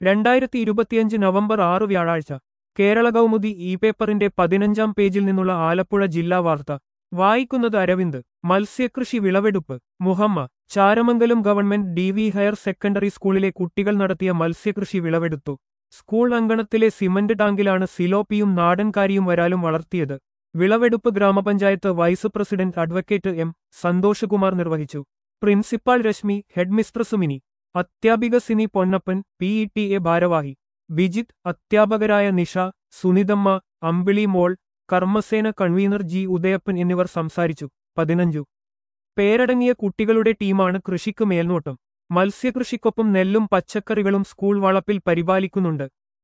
രണ്ടായിരത്തി ഇരുപത്തിയഞ്ച് നവംബർ ആറ് വ്യാഴാഴ്ച കേരള കൗമുദി ഇ പേപ്പറിന്റെ പതിനഞ്ചാം പേജിൽ നിന്നുള്ള ആലപ്പുഴ ജില്ലാ വാർത്ത വായിക്കുന്നത് അരവിന്ദ് മത്സ്യകൃഷി വിളവെടുപ്പ് Muhamma Charamangalam government D V higher secondary സ്കൂളിലെ കുട്ടികൾ നടത്തിയ മത്സ്യകൃഷി വിളവെടുത്തു സ്കൂൾ അങ്കണത്തിലെ സിമന്റ് ടാങ്കിലാണ് സിലോപ്പിയും നാടൻകാരിയും വരാലും വളർത്തിയത് വിളവെടുപ്പ് ഗ്രാമപഞ്ചായത്ത് vice president advocate M Santhosh Kumar നിർവഹിച്ചു പ്രിൻസിപ്പാൾ രശ്മി ഹെഡ്മിസ്ട്രസ് മിനി അധ്യാപിക Sini Ponnappan P E T A ഭാരവാഹി ബിജിത്ത് അധ്യാപകരായ നിഷ സുനിതമ്മ അമ്പിളി മോൾ കർമ്മസേന കൺവീനർ ജി ഉദയപ്പൻ എന്നിവർ സംസാരിച്ചു പതിനഞ്ചു പേരടങ്ങിയ കുട്ടികളുടെ ടീമാണ് കൃഷിക്ക് മേൽനോട്ടം മത്സ്യകൃഷിക്കൊപ്പം നെല്ലും പച്ചക്കറികളും സ്കൂൾ വളപ്പിൽ പരിപാലിക്കുന്നുണ്ട്